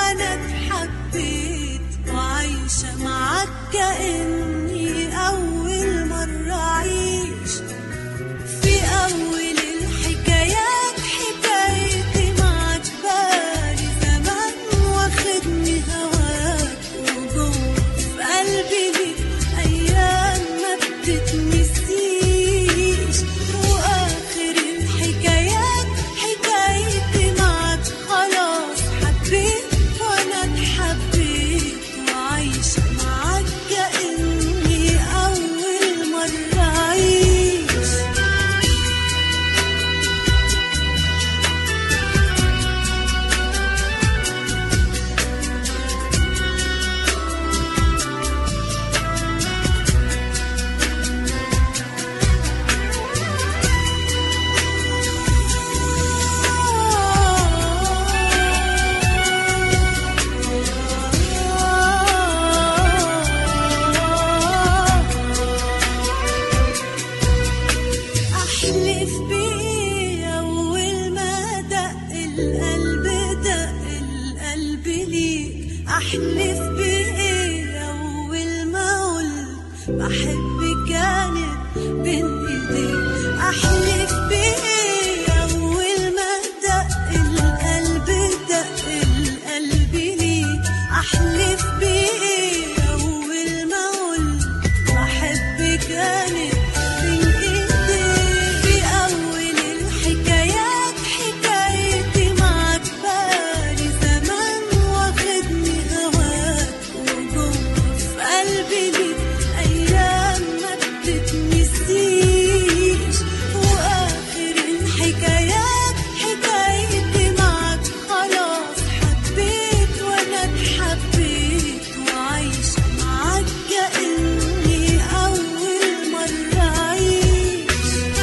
وانا اتحبيت وعايشة معاك كأني أول مرة أعيش في أول الحكايات حكايتي معاك بالي زمان واخدني هواك وجوه في قلبي ليك أيام ما بتتنسيش وآخر الحكايات حكايتي معاك خلاص حبيت وأنا اتحبيت وعايشة معاك كأني أول مرة أعيش أحلف بيه أول ما دق القلب دق القلب ليك أحلف بيه أول ما قلت بحب كانت بين إيديك أحلف بيه أول ما دق القلب دق القلب ليك أحلف بيه أول ما قلت بحب كانت بين إيديك في أول الحكايات حكايتي معاك بالي زمان واخدني هواك وجوه في قلبي ليك أيام ما بتتنسيش وآخر الحكايات حكايتي معاك خلاص حبيت وأنا اتحبيت وعايشة معاك كأني أول مرة أعيش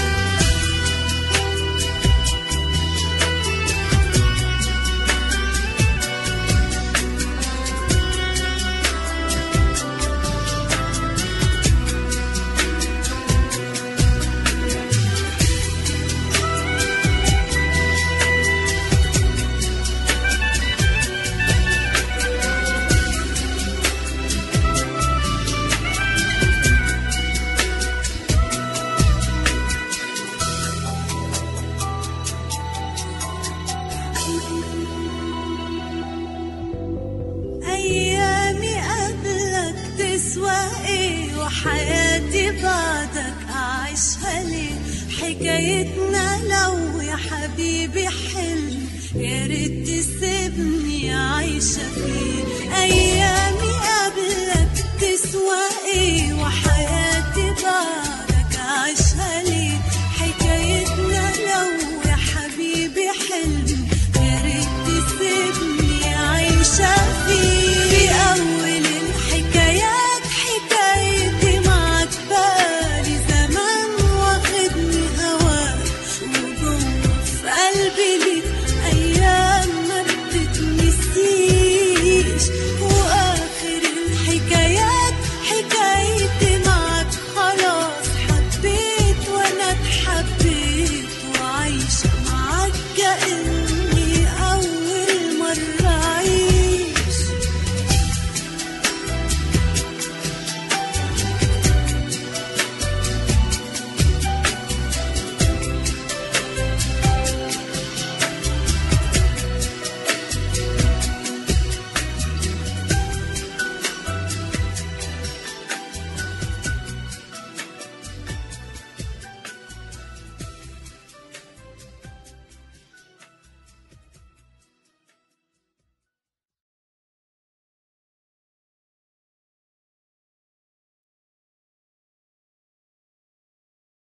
أيامي قبلك تسوى إيه وحياتي بعدك أعيشها ليه حكايتنا لو يا حبيبي حلم يا ريت تسيبني عايشة فيه أيامي قبلك تسوى إيه وحياتي بعدك أعيشها ليه حكايتنا لو يا حبيبي حلم يا ريت تسيبني عايشة فيه في أول الحكايات حكايتي معاك بالي زمان واخدني هواك وجوه في قلبي ليك أيام ما بتتنسيش وآخر الحكايات حكايتي معاك خلاص حبيت وأنا اتحبيت وعايشة معاك كأني